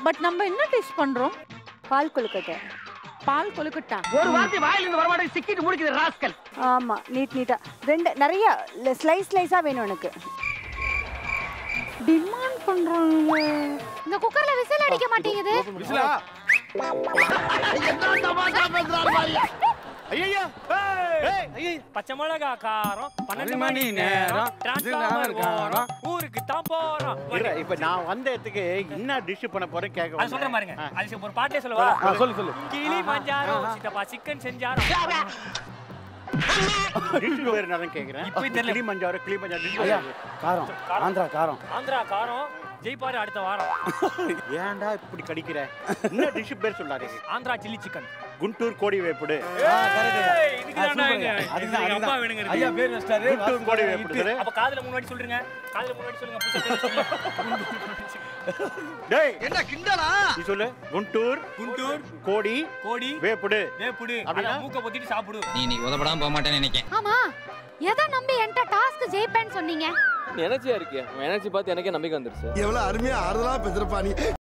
But நம்ம என்ன taste பண்றோம் பால் கொழுக்கட்டை பால் கொழுக்கட்டா ஒரு வார்த்தை வாயில இருந்து வர மாட்டேங்குது சிக்கிட்டு முடிக்குது ராஸ்கல் ஆமா நீட் நீட்டா ரெண்டு நிறைய ஸ்லைஸ் ஸ்லைஸா வேணும் எனக்கு டிமாண்ட் பண்றாங்க இந்த குக்கர்ல விசில் அடிக்க மாட்டேங்குது விசிலா ஐயா பச்சை மிளகா காரம் பன்னெண்டு மணி மணி நேரம், நேரம் டிரான்ஸ்ஃபார்மர் காரம். ஓரம் ஊருக்கு தான் போறோம் இல்ல, இப்ப நான் வந்த இடத்துக்கு என்ன டிஷ் பண்ண போறேன் கேட்க அது சொல்றேன் வந்தேன். பாருங்க ஆ. அது ஒரு பாட்டே சொல்லவா ஆ, சொல்லு சொல்லு கிளி மஞ்சாரோ சித்தப்பா சிக்கன் செஞ்சாரோ டிஷ் பேர் என்னன்னு கேக்குறேன் இப்ப தெரியல. கிளி மஞ்சாரு கிளி மஞ்சாரு டிஷ் ஐயா காரம் ஆந்திரா காரம் ஆந்திரா காரம் ஜெயிப்பாரு அடுத்த வாரம் ஏன்டா இப்படி கடிக்கிற என்ன டிஷ் பேர் சொல்லாரு ஆந்திரா சில்லி சிக்கன் குண்டூர் கோடி வேப்புடு ஐயா பேர் வச்சிட்டாரு குண்டூர் கோடி வேப்புடு அப்ப காதுல முன்னாடி சொல்றீங்க காதுல முன்னாடி சொல்லுங்க புதுசா டேய் என்ன கிண்டலா நீ சொல்லு குண்டூர் குண்டூர் கோடி கோடி வேப்புடு வேப்புடு அப்படின்னா? அதான் மூக்க பொத்திட்டு சாப்பிடு நீ இன்னைக்கு உதப்படாம போக மாட்டேன்னு நினைக்கிறேன் ஆமா எதை நம்பி என்கிட்ட டாஸ்க் ஜெயிப்பேன்னு சொன்னீங்க எனர்ஜியா இருக்கு எனர்ஜி பார்த்து எனக்கே நம்பிக்கை வந்துருச்சு எவ்வளவு அருமையா ஆறுதலா பேசுறப்பா நீ